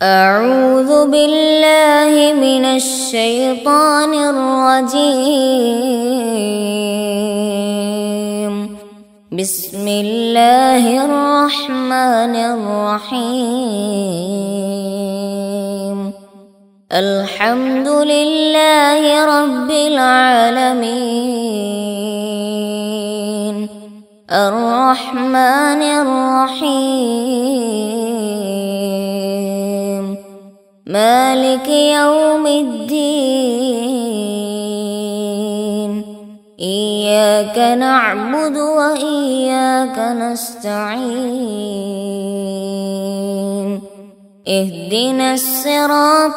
أعوذ بالله من الشيطان الرجيم بسم الله الرحمن الرحيم الحمد لله رب العالمين الرحمن الرحيم مالك يوم الدين إياك نعبد وإياك نستعين اهدنا الصراط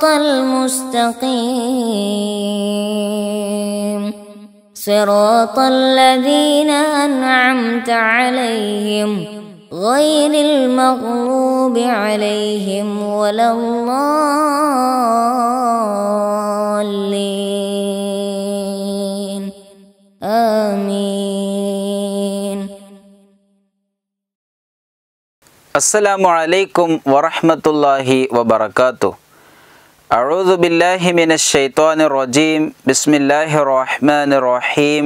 المستقيم صراط الذين أنعمت عليهم غير المغضوب عليهم ولا الضالين آمين അസ്സലാമു അലൈക്കും വറഹ്മത്തുള്ളാഹി വബറകാതുഹു അഊദു ബില്ലാഹി മിനശ് ശൈത്വാനിർ റജീം ബിസ്മില്ലാഹിർ റഹ്മാനിർ റഹീം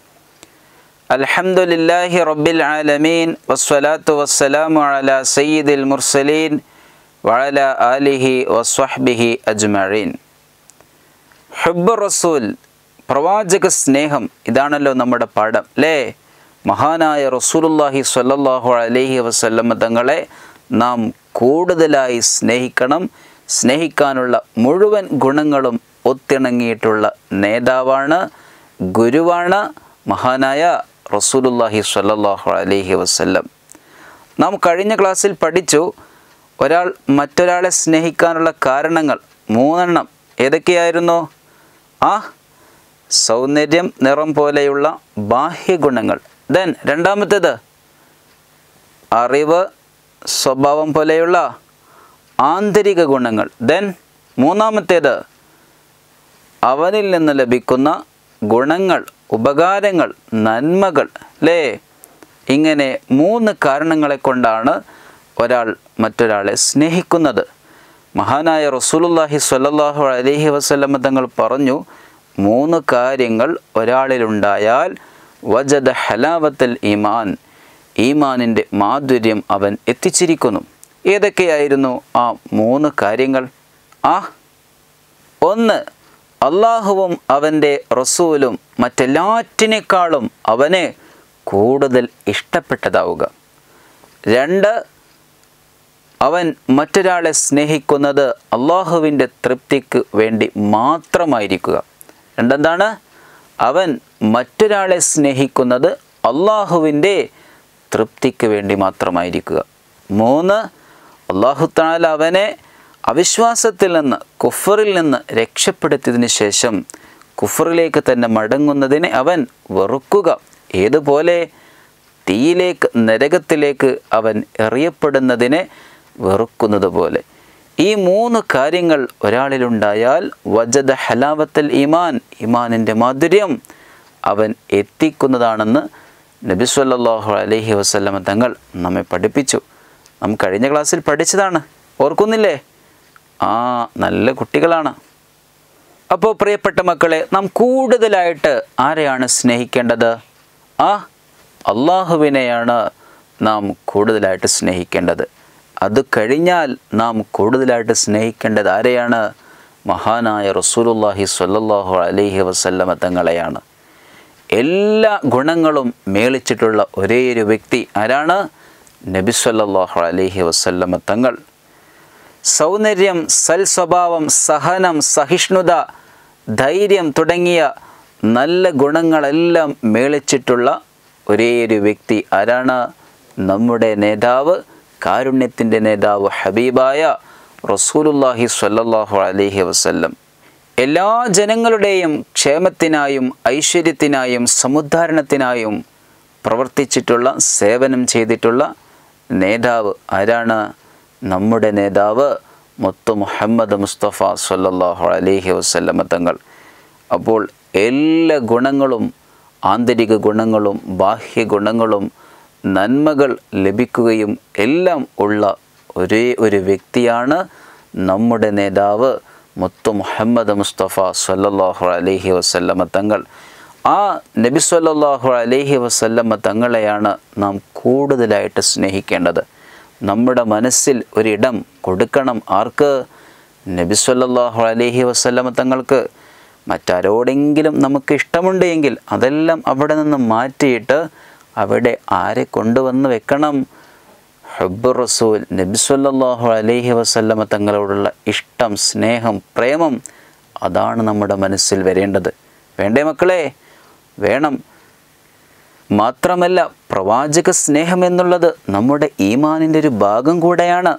അൽഹംദുലില്ലാഹി റബ്ബിൽ ആലമീൻ വസ്സലാത്തു വസ്സലാമു അലാ സയ്യിദിൽ മുർസലീൻ വഅലാ ആലിഹി വസ്വഹ്ബിഹി അജ്മഈൻ ഹുബ്ബ് റസൂൽ പ്രവാചക സ്നേഹം ഇതാണല്ലോ നമ്മുടെ പാഠം അല്ലേ മഹാനായ റസൂലുല്ലാഹി സ്വല്ലല്ലാഹു അലൈഹി വസല്ലമ തങ്ങളെ നാം കൂടുതലായി സ്നേഹിക്കണം സ്നേഹിക്കാനുള്ള മുഴുവൻ ഗുണങ്ങളും ഒത്തിണങ്ങിയിട്ടുള്ള നേതാവാണ് ഗുരുവാണ് മഹാനായ റസൂലുല്ലാഹി സ്വല്ലല്ലാഹു അലൈഹി വസല്ലം നാം കഴിഞ്ഞ ക്ലാസ്സിൽ പഠിച്ചു ഒരാൾ മറ്റൊരാളെ സ്നേഹിക്കാനുള്ള കാരണങ്ങൾ മൂന്നെണ്ണം ഏതൊക്കെയായിരുന്നു ആ സൗന്ദര്യം നിറം പോലെയുള്ള ബാഹ്യഗുണങ്ങൾ ദെൻ രണ്ടാമത്തേത് അറിവ് സ്വഭാവം പോലെയുള്ള ആന്തരിക ഗുണങ്ങൾ ദെൻ മൂന്നാമത്തേത് അവനിൽ നിന്ന് ലഭിക്കുന്ന ഗുണങ്ങൾ ഉപകാരങ്ങൾ നന്മകൾ അല്ലേ ഇങ്ങനെ മൂന്ന് കാരണങ്ങളെ കൊണ്ടാണ് ഒരാൾ മറ്റൊരാളെ സ്നേഹിക്കുന്നത് മഹാനായ റസൂലുല്ലാഹി സ്വല്ലല്ലാഹു അലൈഹി വസല്ലമ തങ്ങൾ പറഞ്ഞു മൂന്ന് കാര്യങ്ങൾ ഒരാളിലുണ്ടായാൽ വജദ ഹലാവത്തൽ ഈമാൻ ഈമാനിൻ്റെ മാധുര്യം അവൻ എത്തിച്ചിരിക്കുന്നു ഏതൊക്കെയായിരുന്നു ആ മൂന്ന് കാര്യങ്ങൾ ആ ഒന്ന് അള്ളാഹുവും അവൻ്റെ റസൂലും മറ്റെല്ലാറ്റിനേക്കാളും അവനെ കൂടുതൽ ഇഷ്ടപ്പെട്ടതാവുക രണ്ട് അവൻ മറ്റൊരാളെ സ്നേഹിക്കുന്നത് അള്ളാഹുവിൻ്റെ തൃപ്തിക്ക് വേണ്ടി മാത്രമായിരിക്കുക രണ്ടെന്താണ് അവൻ മറ്റൊരാളെ സ്നേഹിക്കുന്നത് അള്ളാഹുവിൻ്റെ തൃപ്തിക്ക് വേണ്ടി മാത്രമായിരിക്കുക മൂന്ന് അള്ളാഹു താല അവനെ അവിശ്വാസത്തിൽ നിന്ന് കുഫറിൽ നിന്ന് രക്ഷപ്പെടുത്തിയതിന് ശേഷം കുഫറിലേക്ക് തന്നെ മടങ്ങുന്നതിനെ അവൻ വെറുക്കുക ഏതുപോലെ തീയിലേക്ക് നരകത്തിലേക്ക് അവൻ എറിയപ്പെടുന്നതിനെ വെറുക്കുന്നത് പോലെ ഈ മൂന്ന് കാര്യങ്ങൾ ഒരാളിലുണ്ടായാൽ വജദ ഹലാവത്തൽ ഈമാൻ ഈമാനിൻ്റെ മാധുര്യം അവൻ എത്തിക്കുന്നതാണെന്ന് നബി സല്ലല്ലാഹു അലൈഹി വസല്ലമ തങ്ങൾ നമ്മെ പഠിപ്പിച്ചു നാം കഴിഞ്ഞ ക്ലാസ്സിൽ പഠിച്ചതാണ് ഓർക്കുന്നില്ലേ ആ നല്ല കുട്ടികളാണ് അപ്പോൾ പ്രിയപ്പെട്ട മക്കളെ നാം കൂടുതലായിട്ട് ആരെയാണ് സ്നേഹിക്കേണ്ടത് ആ അള്ളാഹുവിനെയാണ് നാം കൂടുതലായിട്ട് സ്നേഹിക്കേണ്ടത് അത് കഴിഞ്ഞാൽ നാം കൂടുതലായിട്ട് സ്നേഹിക്കേണ്ടത് ആരെയാണ് മഹാനായ റസൂലുല്ലാഹി സ്വല്ലല്ലാഹു അലൈഹി വസല്ലമ തങ്ങളെയാണ് എല്ലാ ഗുണങ്ങളും മേളിച്ചിട്ടുള്ള ഒരേ ഒരു വ്യക്തി ആരാണ് നബി സല്ലല്ലാഹു അലൈഹി വസല്ലമ തങ്ങൾ സൗന്ദര്യം സൽസ്വഭാവം സഹനം സഹിഷ്ണുത ധൈര്യം തുടങ്ങിയ നല്ല ഗുണങ്ങളെല്ലാം മേളിച്ചിട്ടുള്ള ഒരേ ഒരു വ്യക്തി ആരാണ് നമ്മുടെ നേതാവ് കാരുണ്യത്തിൻ്റെ നേതാവ് ഹബീബായ റസൂലുല്ലാഹി സ്വല്ലല്ലാഹു അലൈഹി വസല്ലം എല്ലാ ജനങ്ങളുടെയും ക്ഷേമത്തിനായും ഐശ്വര്യത്തിനായും സമുദ്ധാരണത്തിനായും പ്രവർത്തിച്ചിട്ടുള്ള സേവനം ചെയ്തിട്ടുള്ള നേതാവ് ആരാണ് നമ്മുടെ നേതാവ് മുത്തു മുഹമ്മദ് മുസ്തഫ സല്ലല്ലാഹു അലൈഹി വസല്ലമ തങ്ങൾ അപ്പോൾ എല്ലാ ഗുണങ്ങളും ആന്തരിക ഗുണങ്ങളും ബാഹ്യ ഗുണങ്ങളും നന്മകൾ ലഭിക്കുകയും എല്ലാം ഉള്ള ഒരേ ഒരു വ്യക്തിയാണ് നമ്മുടെ നേതാവ് മുത്തു മുഹമ്മദ് മുസ്തഫ സല്ലല്ലാഹു അലൈഹി വസല്ലമ തങ്ങൾ ആ നബി സല്ലല്ലാഹു അലൈഹി വസല്ലമ തങ്ങളെയാണ് നാം കൂടുതലായിട്ട് സ്നേഹിക്കേണ്ടത് നമ്മുടെ മനസ്സിൽ ഒരിടം കൊടുക്കണം ആർക്ക് നബി സല്ലല്ലാഹു അലൈഹി വസല്ലമ തങ്ങൾക്ക് മറ്റാരോടെങ്കിലും നമുക്ക് ഇഷ്ടമുണ്ട് എങ്കിൽ അതെല്ലാം അവിടെ നിന്ന് മാറ്റിയിട്ട് അവിടെ ആരെ കൊണ്ടുവന്ന് വെക്കണം ഹബ്ബ് റസൂൽ നബി സല്ലല്ലാഹു അലൈഹി വസല്ലമ തങ്ങളോടുള്ള ഇഷ്ടം സ്നേഹം പ്രേമം അതാണ് നമ്മുടെ മനസ്സിൽ വരേണ്ടത് വേണ്ടേ മക്കളെ വേണം മാത്രമല്ല പ്രവാചക സ്നേഹം എന്നുള്ളത് നമ്മുടെ ഈമാനിൻ്റെ ഒരു ഭാഗം കൂടെയാണ്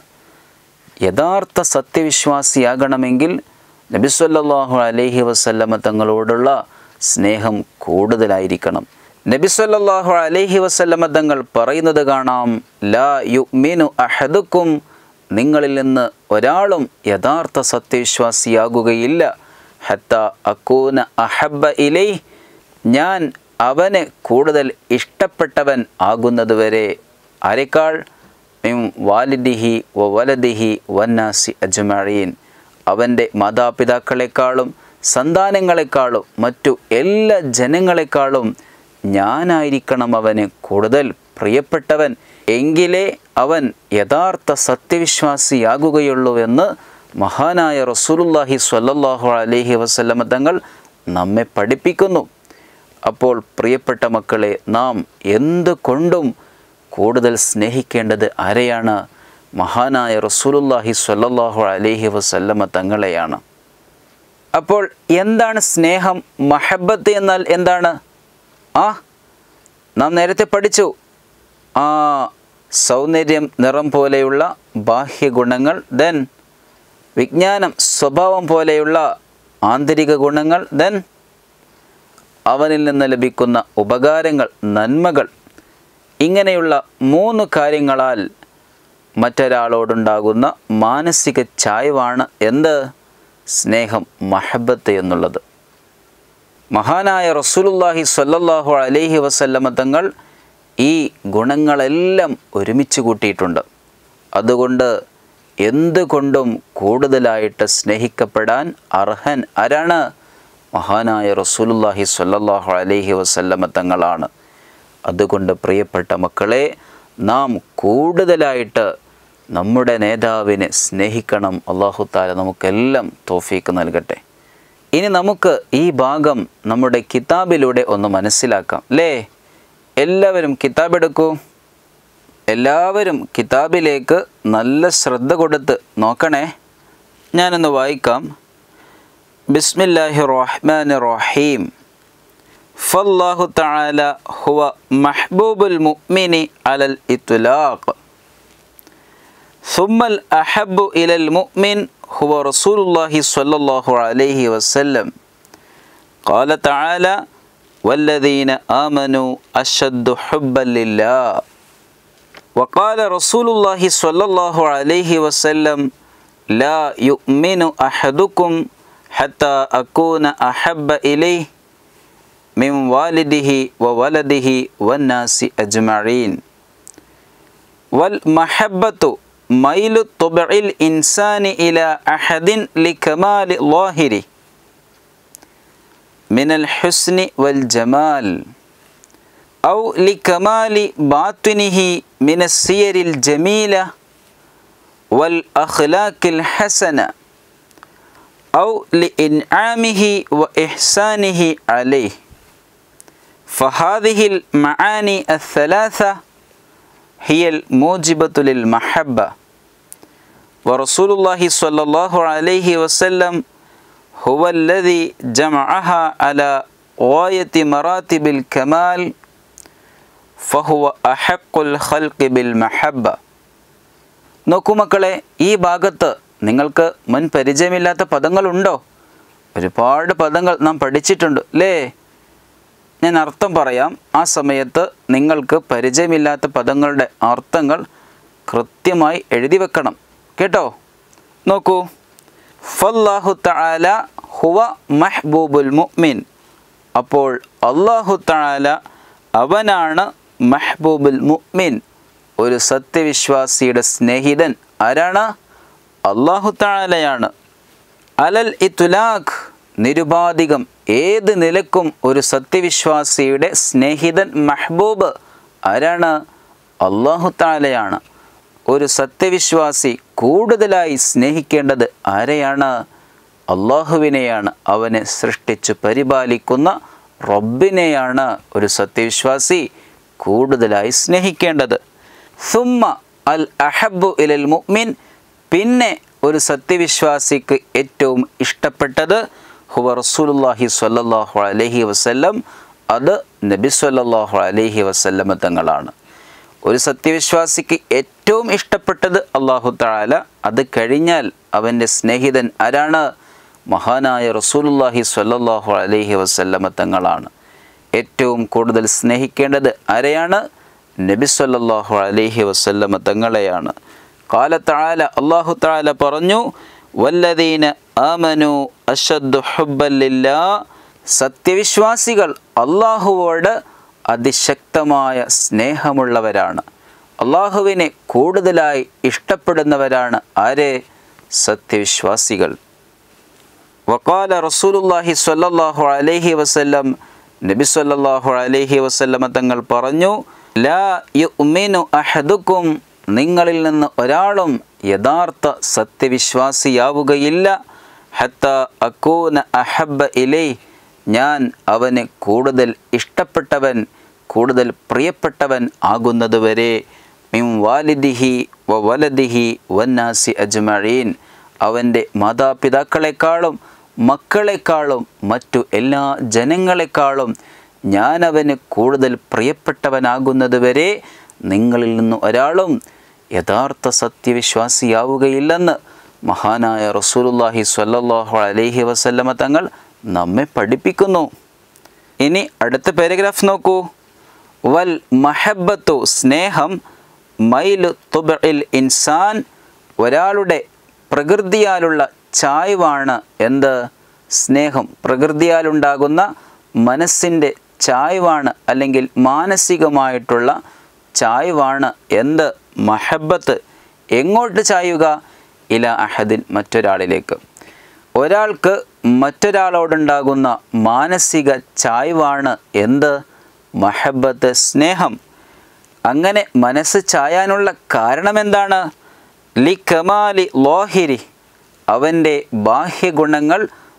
യഥാർത്ഥ സത്യവിശ്വാസിയാകണമെങ്കിൽ നബി സല്ലല്ലാഹു അലൈഹി വസല്ലമ തങ്ങളോടുള്ള സ്നേഹം കൂടുതലായിരിക്കണം നബി സല്ലല്ലാഹു അലൈഹി വസല്ലമ തങ്ങൾ പറയുന്നത് കാണാം ലാ യുഅ്മിനു അഹദുക്കും നിങ്ങളിൽ നിന്ന് ഒരാളും യഥാർത്ഥ സത്യവിശ്വാസിയാകുകയില്ല ഹത്ത അക്കൂന അഹബ്ബ ഇലൈ ഞാൻ അവന് കൂടുതൽ ഇഷ്ടപ്പെട്ടവൻ ആകുന്നതുവരെ ആരെക്കാൾ മിം വാലിദിഹി വ വലദിഹി വന്നാസി അജ്മഴീൻ അവൻ്റെ മാതാപിതാക്കളെക്കാളും സന്താനങ്ങളെക്കാളും മറ്റു എല്ലാ ജനങ്ങളെക്കാളും ഞാനായിരിക്കണം അവന് കൂടുതൽ പ്രിയപ്പെട്ടവൻ എങ്കിലേ അവൻ യഥാർത്ഥ സത്യവിശ്വാസിയാകുകയുള്ളൂ എന്ന് മഹാനായ റസൂലുല്ലാഹി സ്വല്ലല്ലാഹു അലൈഹി വസല്ലമ തങ്ങൾ നമ്മെ പഠിപ്പിക്കുന്നു അപ്പോൾ പ്രിയപ്പെട്ട മക്കളെ നാം എന്തുകൊണ്ടും കൂടുതൽ സ്നേഹിക്കേണ്ടത് ആരെയാണ് മഹാനായ റസൂലുല്ലാഹി സ്വല്ലല്ലാഹു അലൈഹി വസല്ലമ തങ്ങളെയാണ് അപ്പോൾ എന്താണ് സ്നേഹം മഹബത്ത് എന്നാൽ എന്താണ് ആ നാം നേരത്തെ പഠിച്ചു ആ സൗന്ദര്യം നിറം പോലെയുള്ള ബാഹ്യഗുണങ്ങൾ ദെൻ വിജ്ഞാനം സ്വഭാവം പോലെയുള്ള ആന്തരിക ഗുണങ്ങൾ ദെൻ അവനിൽ നിന്ന് ലഭിക്കുന്ന ഉപകാരങ്ങൾ നന്മകൾ ഇങ്ങനെയുള്ള മൂന്ന് കാര്യങ്ങളാൽ മറ്റൊരാളോടുണ്ടാകുന്ന മാനസിക ചായ്വാണ് എന്ത് സ്നേഹം മഹബത്ത് എന്നുള്ളത് മഹാനായ റസൂലുല്ലാഹി സ്വല്ലല്ലാഹു അലൈഹി വസല്ലമ തങ്ങൾ ഈ ഗുണങ്ങളെല്ലാം ഒരുമിച്ച് കൂട്ടിയിട്ടുണ്ട് അതുകൊണ്ട് എന്തുകൊണ്ടും കൂടുതലായിട്ട് സ്നേഹിക്കപ്പെടാൻ അർഹൻ ആരാണ് മഹാനായ റസൂലുല്ലാഹി സ്വല്ലല്ലാഹു അലൈഹി വസല്ലമ തങ്ങളാണ് അതുകൊണ്ട് പ്രിയപ്പെട്ട മക്കളെ നാം കൂടുതലായിട്ട് നമ്മുടെ നേതാവിനെ സ്നേഹിക്കണം അള്ളാഹു താല നമുക്കെല്ലാം തോഫീക്ക് നൽകട്ടെ ഇനി നമുക്ക് ഈ ഭാഗം നമ്മുടെ കിതാബിലൂടെ ഒന്ന് മനസ്സിലാക്കാം അല്ലേ എല്ലാവരും കിതാബ് എടുക്കൂ എല്ലാവരും കിതാബിലേക്ക് നല്ല ശ്രദ്ധ കൊടുത്ത് നോക്കണേ ഞാനൊന്ന് വായിക്കാം ബിസ്മില്ലാഹി റഹ്മാൻ റഹീം ഫല്ലാഹു തആല ഹുവ മഹ്ബൂബുൽ മുഅ്മിനി അലൽ ഇത്ലാഖ് ثم الأحب إلى المؤمن هو رسول الله صلى الله عليه وسلم قال تعالى والذين آمنوا أشد حبا لله وقال رسول الله صلى الله عليه وسلم لا يؤمن أحدكم حتى أكون أحب إليه من والده وولده والناس أجمعين والمحبة ميل طبع الإنسان إلى أحد لكمال ظاهره من الحسن والجمال أو لكمال باطنه من السير الجميلة والأخلاق الحسنة أو لإنعامه وإحسانه عليه فهذه المعاني الثلاثة هي الموجبة للمحبة ورسول الله صلى الله عليه وسلم هو الذي جمعها على غاية مراتب الكمال فهو أحق الخلق بالمحبة നോക്കൂ മക്കളെ ഈ ഭാഗത്ത് നിങ്ങൾക്ക് മുൻ പരിചയമില്ലാത്ത പദങ്ങളുണ്ടോ ഒരുപാട് പദങ്ങൾ നാം പഠിച്ചിട്ടുണ്ട് അല്ലേ ഞാൻ അർത്ഥം പറയാം ആ സമയത്ത് നിങ്ങൾക്ക് പരിചയമില്ലാത്ത പദങ്ങളുടെ അർത്ഥങ്ങൾ കൃത്യമായി എഴുതി വെക്കണം കേട്ടോ നോക്കൂ ഫല്ലാഹു തആല ഹുവ മഹ്ബൂബുൽ മുഅ്മിൻ അപ്പോൾ അള്ളാഹു തആല അവനാണ് മഹ്ബൂബുൽ മുഅ്മിൻ ഒരു സത്യവിശ്വാസിയുടെ സ്നേഹിതൻ ആരാണ് അള്ളാഹു താലയാണ് അലൽ ഇത്തുലാഖ് നിരുപാധികം ഏത് നിലക്കും ഒരു സത്യവിശ്വാസിയുടെ സ്നേഹിതൻ മെഹബൂബ് ആരാണ് അള്ളാഹു താലയാണ് ഒരു സത്യവിശ്വാസി കൂടുതലായി സ്നേഹിക്കേണ്ടത് ആരെയാണ് അള്ളാഹുവിനെയാണ് അവനെ സൃഷ്ടിച്ചു പരിപാലിക്കുന്ന റബ്ബിനെയാണ് ഒരു സത്യവിശ്വാസി കൂടുതലായി സ്നേഹിക്കേണ്ടത് സുമ്മ അൽ അഹബു ഇലൽ മുഅ്മിൻ പിന്നെ ഒരു സത്യവിശ്വാസിക്ക് ഏറ്റവും ഇഷ്ടപ്പെട്ടത് ഹുവ റസൂലുള്ളാഹി സ്വല്ലല്ലാഹു അലൈഹി വസല്ലം അത് നബി സ്വല്ലല്ലാഹു അലൈഹി വസല്ലമ തങ്ങളാണ് ഒരു സത്യവിശ്വാസിക്ക് ഏറ്റവും ഇഷ്ടപ്പെട്ടത് അള്ളാഹു താല അത് കഴിഞ്ഞാൽ അവൻ്റെ സ്നേഹിതൻ ആരാണ് മഹാനായ റസൂലുള്ളാഹി സ്വല്ലല്ലാഹു അലൈഹി വസല്ലമ തങ്ങളാണ് ഏറ്റവും കൂടുതൽ സ്നേഹിക്കേണ്ടത് ആരെയാണ് നബി സ്വല്ലല്ലാഹു അലൈഹി വസല്ലമ തങ്ങളെയാണ് കാല താല അള്ളാഹു താല പറഞ്ഞു വല്ലദീന ആമനു അഷദ്ദു ഹുബ്ബല്ലില്ലാ സത്യവിശ്വാസികൾ അള്ളാഹുവോട് അതിശക്തമായ സ്നേഹമുള്ളവരാണ് അള്ളാഹുവിനെ കൂടുതലായി ഇഷ്ടപ്പെടുന്നവരാണ് ആരെ സത്യവിശ്വാസികൾ വക്കാല റസൂലുല്ലാഹി സ്വല്ലല്ലാഹു അലൈഹി വസല്ലം നബി സ്വല്ലല്ലാഹു അലൈഹി വസല്ലമ തങ്ങൾ പറഞ്ഞു ലാ യുഅ്മിനു അഹദുക്കും നിങ്ങളിൽ നിന്ന് ഒരാളും യഥാർത്ഥ സത്യവിശ്വാസിയാവുകയില്ല ഹത്ത അക്കൂന അഹബ്ബ ഇലൈ ഞാൻ അവന് കൂടുതൽ ഇഷ്ടപ്പെട്ടവൻ കൂടുതൽ പ്രിയപ്പെട്ടവൻ ആകുന്നതുവരെ മിം വാലിദിഹി വ വലദിഹി വന്നാസി അജ്മഴീൻ അവൻ്റെ മാതാപിതാക്കളെക്കാളും മക്കളെക്കാളും മറ്റു എല്ലാ ജനങ്ങളെക്കാളും ഞാൻ അവന് കൂടുതൽ പ്രിയപ്പെട്ടവനാകുന്നതുവരെ നിങ്ങളിൽ നിന്ന് ഒരാളും യഥാർത്ഥ സത്യവിശ്വാസിയാവുകയില്ലെന്ന് മഹാനായ റസൂലുല്ലാഹി സ്വല്ലല്ലാഹു അലൈഹി വസല്ലമ തങ്ങൾ നമ്മെ പഠിപ്പിക്കുന്നു ഇനി അടുത്ത പാരഗ്രാഫ് നോക്കൂ വൽ മഹബത്തു സ്നേഹം മൈലു തുബിൽ ഇൻസാൻ ഒരാളുടെ പ്രകൃതിയാലുള്ള ചായ്വാണ് എന്ത് സ്നേഹം പ്രകൃതിയാലുണ്ടാകുന്ന മനസ്സിൻ്റെ ചായ്വാണ് അല്ലെങ്കിൽ മാനസികമായിട്ടുള്ള ചായ്വാണ് എന്ത് മഹബത്ത് എങ്ങോട്ട് ചായുക ഇല അഹദിൻ മറ്റൊരാളിലേക്ക് ഒരാൾക്ക് മറ്റൊരാളോടുണ്ടാകുന്ന മാനസിക ചായ്വാണ് എന്ത് മഹബത്ത് സ്നേഹം അങ്ങനെ മനസ്സ് ചായാനുള്ള കാരണം എന്താണ് ലി കമാലി ലോഹിരി അവൻ്റെ ബാഹ്യഗുണങ്ങൾ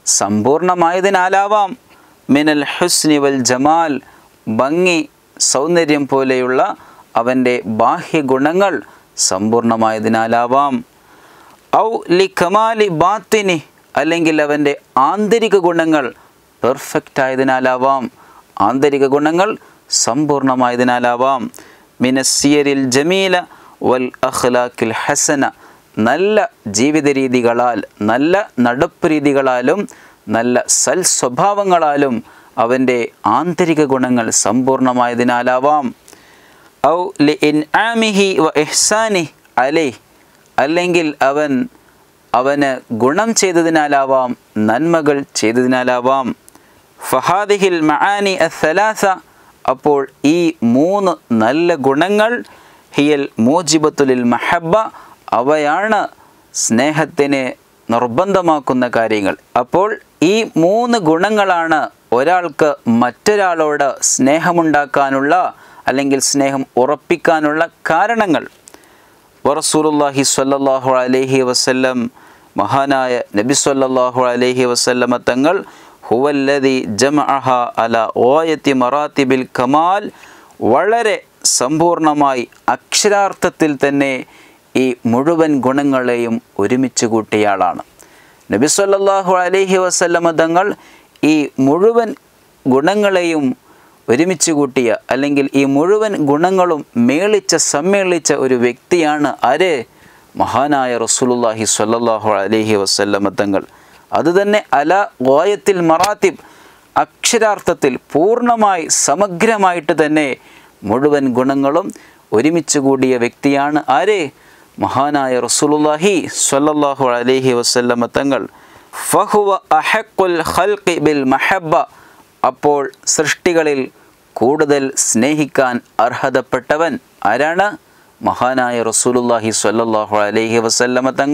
സമ്പൂർണമായതിനാലാവാം മിനൽ ഹുസ്നി വൽ ജമാൽ ഭംഗി സൗന്ദര്യം പോലെയുള്ള അവൻ്റെ ബാഹ്യഗുണങ്ങൾ സമ്പൂർണമായതിനാലാവാം ഔ ലി കമാലി ബാത്തിനി അല്ലെങ്കിൽ അവൻ്റെ ആന്തരിക ഗുണങ്ങൾ പെർഫെക്റ്റ് ആയതിനാലാവാം ആന്തരിക ഗുണങ്ങൾ സമ്പൂർണമായതിനാലാവാം മിനസിയരിൽ ജമീല വൽ അഖ്ലാഖിൽ ഹസന നല്ല ജീവിത രീതികളാൽ നല്ല നടപ്പ് രീതികളാലും നല്ല സൽ സ്വഭാവങ്ങളാലും അവൻ്റെ ആന്തരിക ഗുണങ്ങൾ സമ്പൂർണമായതിനാലാവാം ഔ ലി ഇൻ ആമിഹി വ ഇഹ്സാനി അലൈ അല്ലെങ്കിൽ അവൻ അവന് ഗുണം ചെയ്തതിനാലാവാം നന്മകൾ ചെയ്തതിനാലാവാം ഫഹാദിഹിൽ മആനി അസലാസ അപ്പോൾ ഈ മൂന്ന് നല്ല ഗുണങ്ങൾ ഹിയൽ മോജിബത്തുലിൽ മഹബ അവയാണ് സ്നേഹത്തിന് നിർബന്ധമാക്കുന്ന കാര്യങ്ങൾ അപ്പോൾ ഈ മൂന്ന് ഗുണങ്ങളാണ് ഒരാൾക്ക് മറ്റൊരാളോട് സ്നേഹമുണ്ടാക്കാനുള്ള അല്ലെങ്കിൽ സ്നേഹം ഉറപ്പിക്കാനുള്ള കാരണങ്ങൾ വറസൂലുല്ലാഹി സ്വല്ലല്ലാഹു അലൈഹി വസല്ലം മഹാനായ നബി സ്വല്ലല്ലാഹു അലൈഹി വസല്ലമ തങ്ങൾ ഹുവല്ലദി ജമഅഹ അല ഓയത്തി മറാത്തിബിൽ കമാൽ വളരെ സമ്പൂർണമായി അക്ഷരാർത്ഥത്തിൽ തന്നെ ഈ മുഴുവൻ ഗുണങ്ങളെയും ഒരുമിച്ച് കൂട്ടിയയാളാണ് നബി സല്ലല്ലാഹു അലൈഹി വസല്ലമ തങ്ങൾ ഈ മുഴുവൻ ഗുണങ്ങളെയും ഒരുമിച്ച് കൂട്ടിയ അല്ലെങ്കിൽ ഈ മുഴുവൻ ഗുണങ്ങളും മേളിച്ച സമ്മേളിച്ച ഒരു വ്യക്തിയാണ് ആര് മഹാനായ റസൂലുള്ളാഹി സ്വല്ലല്ലാഹു അലൈഹി വസല്ലമ തങ്ങൾ അതുതന്നെ അല ഗോയത്തിൽ മറാത്തിബ് അക്ഷരാർത്ഥത്തിൽ പൂർണ്ണമായി സമഗ്രമായിട്ട് തന്നെ മുഴുവൻ ഗുണങ്ങളും ഒരുമിച്ച് കൂടിയ വ്യക്തിയാണ് ആര് മഹാനായ റസൂലുള്ളാഹി സ്വല്ലല്ലാഹു അലൈഹി വസല്ലമ തങ്ങൾ ഫഹുവ അഹക്കുൽ ഖൽഖി ബിൽ മഹബ്ബ അപ്പോൾ സൃഷ്ടികളിൽ കൂടുതൽ സ്നേഹിക്കാൻ അർഹതപ്പെട്ടവൻ ആരാണ് മഹാനായ റസൂലുള്ളാഹി സ്വല്ലല്ലാഹു അലൈഹി വസല്ലമ തങ്ങൾ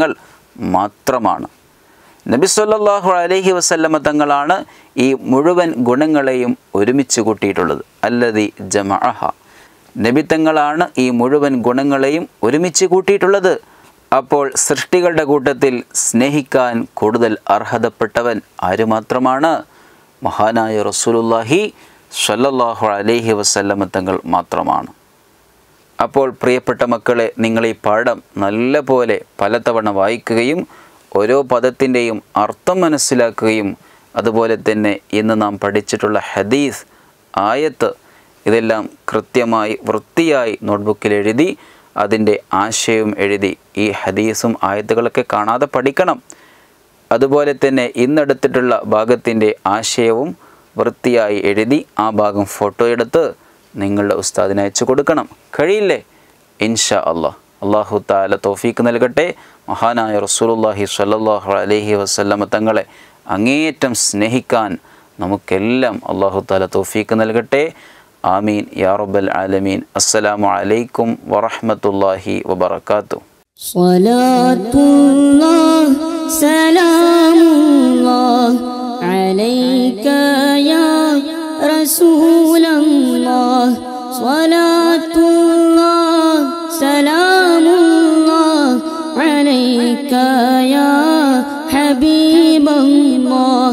മാത്രമാണ് നബി സല്ലല്ലാഹു അലൈഹി വസല്ലമ തങ്ങളാണ് ഈ മുഴുവൻ ഗുണങ്ങളെയും ഒരുമിച്ച് കൂട്ടിയിട്ടുള്ളത് അല്ലതി ജമഅഹ നബി തങ്ങളാണ് ഈ മുഴുവൻ ഗുണങ്ങളെയും ഒരുമിച്ച് കൂട്ടിയിട്ടുള്ളത് അപ്പോൾ സൃഷ്ടികളുടെ കൂട്ടത്തിൽ സ്നേഹിക്കാൻ കൂടുതൽ അർഹതപ്പെട്ടവൻ ആര് മാത്രമാണ് മഹാനായ റസൂലുള്ളാഹി സ്വല്ലല്ലാഹു അലൈഹി വസല്ലമ തങ്ങൾ മാത്രമാണ് അപ്പോൾ പ്രിയപ്പെട്ട മക്കളെ നിങ്ങൾ ഈ പാഠം നല്ല പോലെ പലതവണ വായിക്കുകയും ഓരോ പദത്തിൻ്റെയും അർത്ഥം മനസ്സിലാക്കുകയും അതുപോലെ തന്നെ ഇന്ന് നാം പഠിച്ചിട്ടുള്ള ഹദീസ് ആയത്ത് ഇതെല്ലാം കൃത്യമായി വൃത്തിയായി നോട്ട്ബുക്കിൽ എഴുതി അതിൻ്റെ ആശയവും എഴുതി ഈ ഹദീസും ആയത്തുകളൊക്കെ കാണാതെ പഠിക്കണം അതുപോലെ തന്നെ ഇന്നെടുത്തിട്ടുള്ള ഭാഗത്തിൻ്റെ ആശയവും വൃത്തിയായി എഴുതി ആ ഭാഗം ഫോട്ടോ എടുത്ത് നിങ്ങളുടെ ഉസ്താദിന് അയച്ചു കൊടുക്കണം കഴിയില്ലേ ഇൻഷാ അള്ളാഹ് അള്ളാഹു താല തോഫീക്ക് നൽകട്ടെ മഹാനായ റസൂലുള്ളാഹി സ്വല്ലല്ലാഹു അലൈഹി വസല്ലമ തങ്ങളെ അങ്ങേയറ്റം സ്നേഹിക്കാൻ നമുക്കെല്ലാം അള്ളാഹു താല തോഫീക്ക് നൽകട്ടെ ആമീൻ യാ റബ്ബൽ ആലമീൻ അസ്സലാമു അലൈക്കും വറഹ്മത്തുള്ളാഹി വബറകാതുഹു صلاة الله سلام الله عليك يا رسول الله صلاة الله سلام الله عليك يا حبيب الله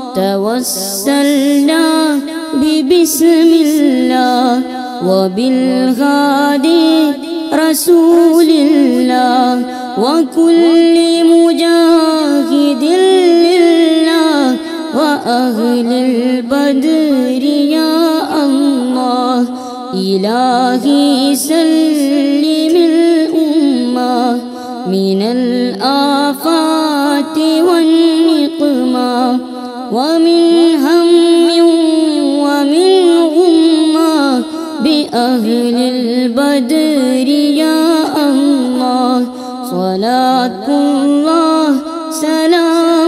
توسلنا ببسم الله وبالغادي رسول الله وكل مجاهد لله وأهل البدر يا الله إلهي سلم الأمة من الآفات والنقمة ومن هم ومن غمة بأهل البدر يا الله صلاة الله سلام